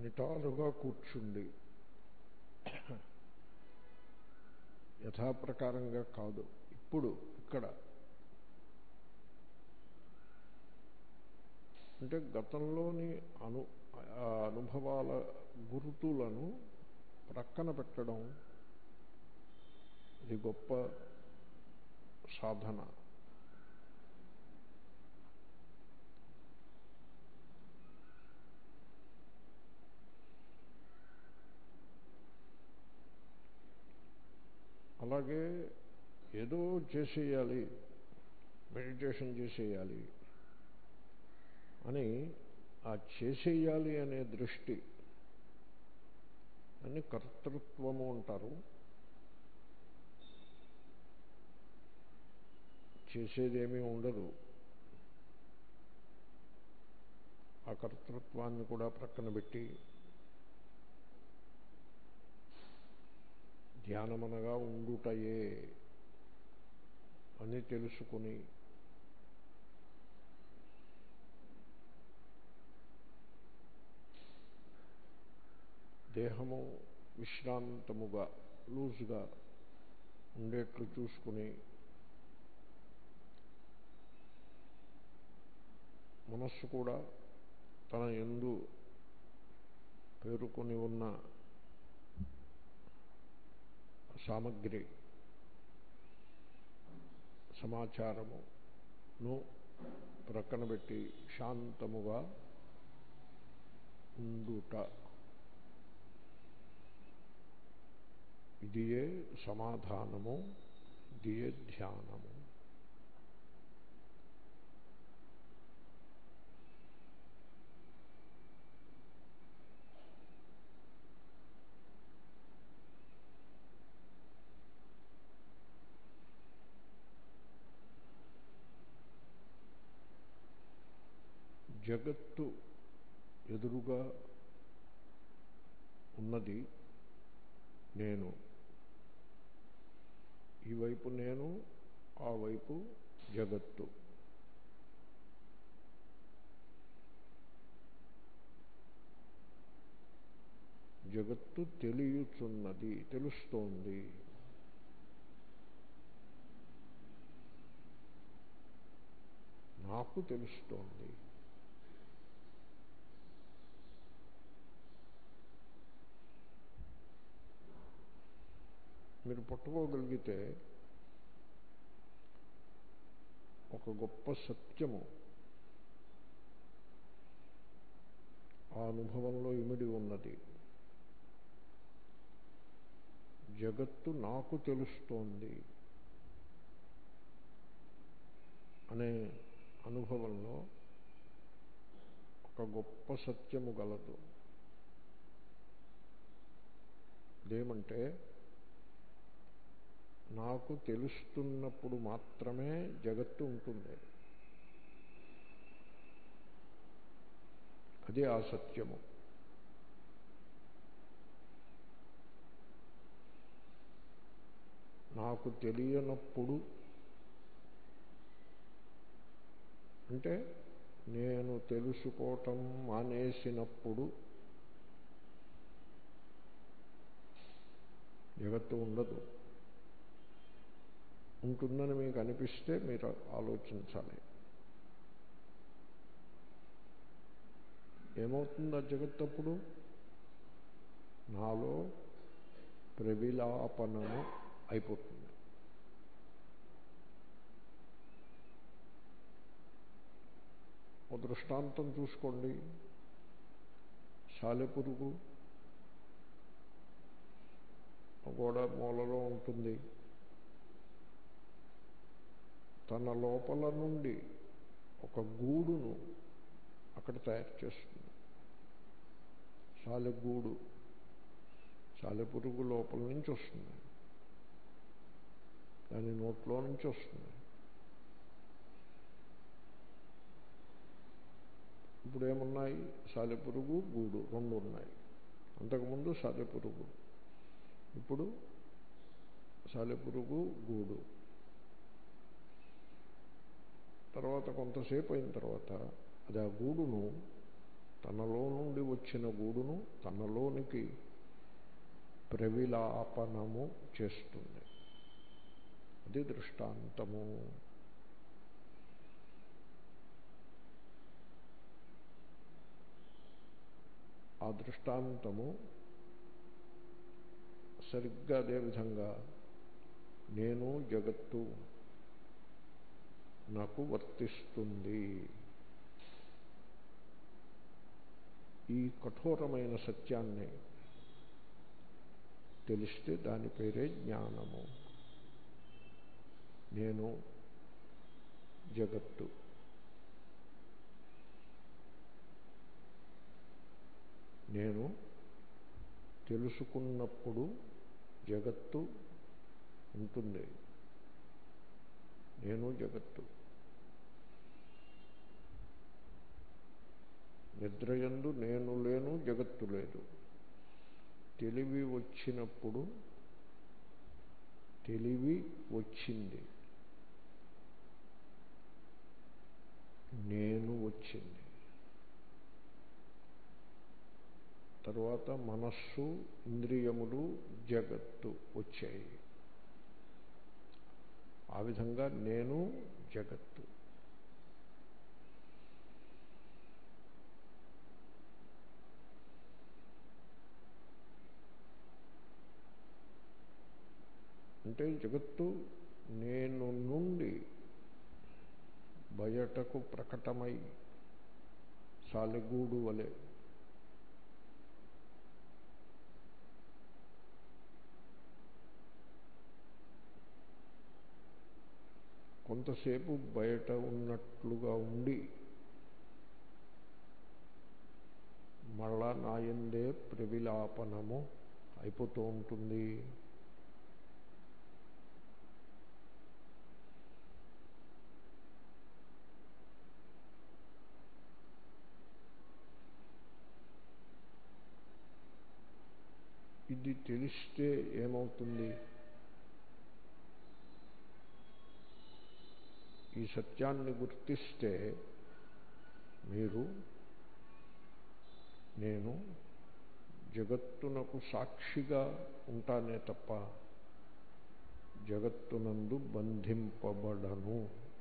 నిటారుగా కూర్చుండి యథాప్రకారంగా కాదు ఇప్పుడు ఇక్కడ అంటే గతంలోని అను ఆ అనుభవాల గుర్తులను ప్రక్కన పెట్టడం ఇది గొప్ప సాధన అలాగే ఏదో చేసేయాలి మెడిటేషన్ చేసేయాలి అని ఆ చేసేయాలి అనే దృష్టి అని కర్తృత్వము అంటారు చేసేదేమీ ఉండదు ఆ కర్తృత్వాన్ని కూడా ప్రక్కన పెట్టి ధ్యానమనగా ఉండుటయే అని తెలుసుకుని దేహము విశ్రాంతముగా లూజ్గా ఉండేట్లు చూసుకుని మనస్సు కూడా తన ఎందు పేరుకొని ఉన్న సామగ్రి సమాచారమును ప్రక్కన పెట్టి శాంతముగా ఉండుట ఇదియే సమాధానము ఇదియే ధ్యానము జగత్తు ఎదురుగా ఉన్నది నేను ఈ వైపు నేను ఆ వైపు జగత్తు జగత్తు తెలియచున్నది తెలుస్తోంది నాకు తెలుస్తోంది మీరు పట్టుకోగలిగితే ఒక గొప్ప సత్యము ఆ అనుభవంలో ఇమిడి ఉన్నది జగత్తు నాకు తెలుస్తోంది అనే అనుభవంలో ఒక గొప్ప సత్యము గలదు ఇదేమంటే నాకు తెలుస్తున్నప్పుడు మాత్రమే జగత్తు ఉంటుంది అది ఆ సత్యము నాకు తెలియనప్పుడు అంటే నేను తెలుసుకోవటం మానేసినప్పుడు జగత్తు ఉండదు ఉంటుందని మీకు అనిపిస్తే మీరు ఆలోచించాలి ఏమవుతుంది ఆ జగత్తప్పుడు నాలో ప్రవిలాపనము అయిపోతుంది ఓ దృష్టాంతం చూసుకోండి సాలెపురుగు గోడ మూలలో ఉంటుంది తన లోపల నుండి ఒక గూడును అక్కడ తయారు చేస్తుంది సాలెగూడు సాలెపురుగు లోపల నుంచి వస్తుంది దాని నోట్లో నుంచి వస్తుంది ఇప్పుడు ఏమున్నాయి సాలెపురుగు గూడు రెండు ఉన్నాయి అంతకుముందు సాలెపురుగు ఇప్పుడు సాలెపురుగు గూడు తర్వాత కొంతసేపు అయిన తర్వాత అది ఆ గూడును తనలో నుండి వచ్చిన గూడును తనలోనికి ప్రవిలాపనము చేస్తుంది అది దృష్టాంతము ఆ దృష్టాంతము సరిగ్గా అదేవిధంగా నేను జగత్తు నాకు వర్తిస్తుంది ఈ కఠోరమైన సత్యాన్ని తెలిస్తే దాని పేరే జ్ఞానము నేను జగత్తు నేను తెలుసుకున్నప్పుడు జగత్తు ఉంటుంది నేను జగత్తు నిద్రయందు నేను లేను జగత్తు లేదు తెలివి వచ్చినప్పుడు తెలివి వచ్చింది నేను వచ్చింది తరువాత మనస్సు ఇంద్రియములు జగత్తు వచ్చాయి ఆ విధంగా నేను జగత్తు అంటే జగత్తు నేను నుండి బయటకు ప్రకటమై సాలెగూడు వలె కొంతసేపు బయట ఉన్నట్లుగా ఉండి మళ్ళా నాయందే ప్రవిలాపనము అయిపోతూ ఉంటుంది ఇది తెలిస్తే ఏమవుతుంది ఈ సత్యాన్ని గుర్తిస్తే మీరు నేను జగత్తునకు సాక్షిగా ఉంటానే తప్ప జగత్తునందు బంధింపబడను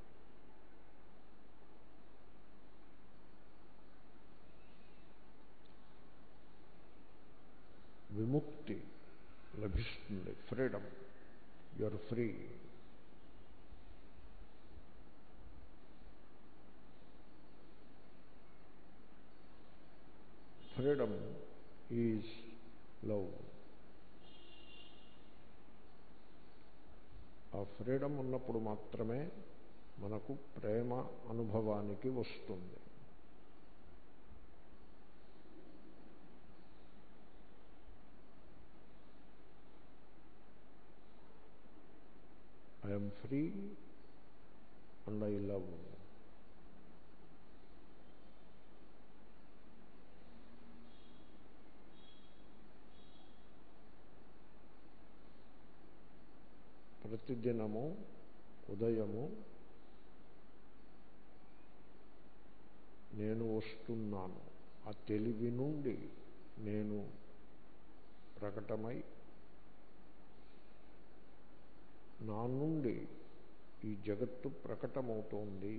విముక్తి లభిస్తుంది freedom you are free freedom is love ఆ ఫ్రీడమ్ ఉన్నప్పుడు మాత్రమే మనకు ప్రేమ అనుభవానికి వస్తుంది I'm free and I love ప్రతిదినము ఉదయము నేను వస్తున్నాను ఆ తెలివి నుండి నేను ప్రకటమై నా నుండి ఈ జగత్తు ప్రకటమవుతోంది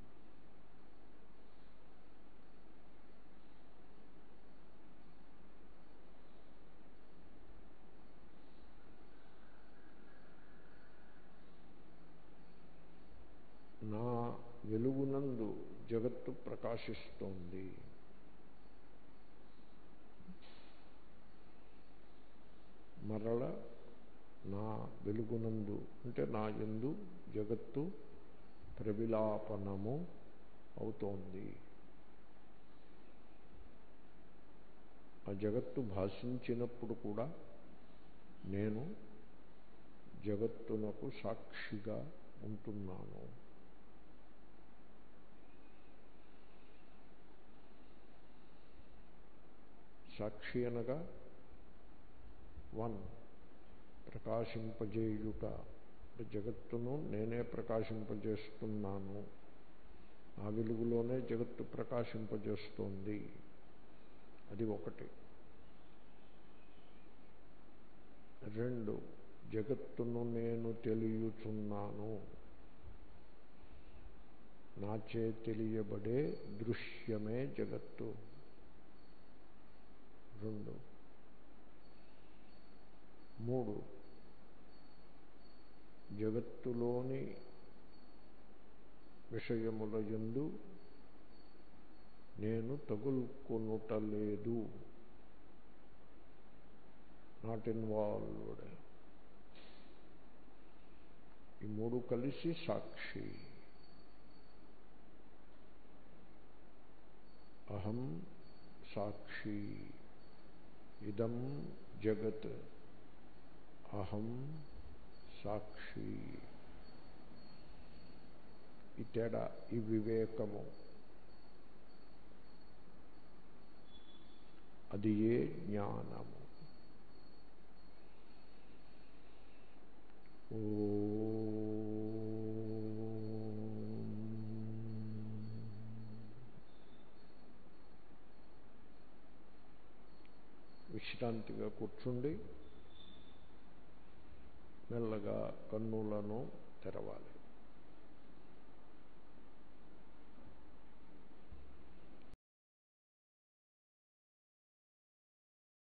నా వెలుగునందు జగత్తు ప్రకాశిస్తోంది మరల నా వెలుగునందు అంటే నా ఎందు జగత్తు ప్రవిలాపనము అవుతోంది ఆ జగత్తు భాషించినప్పుడు కూడా నేను జగత్తునకు సాక్షిగా ఉంటున్నాను సాక్షి అనగా వన్ ప్రకాశింపజేయుట జగత్తును నేనే ప్రకాశింపజేస్తున్నాను ఆ వెలుగులోనే జగత్తు ప్రకాశింపజేస్తోంది అది ఒకటి రెండు జగత్తును నేను తెలియచున్నాను నాచే తెలియబడే దృశ్యమే జగత్తు రెండు మూడు జగత్తులోని విషయముల యందు నేను తగులుకొనుటలేదు నాట్ ఇన్వాల్వ్డ్ ఈ మూడు కలిసి సాక్షి అహం సాక్షి ఇదం జగత్ అహం సాక్షి ఈ తేడా ఈ వివేకము అది ఏ జ్ఞానము విశ్రాంతిగా కూర్చుండి మెల్లగా కన్నులను తెరవాలి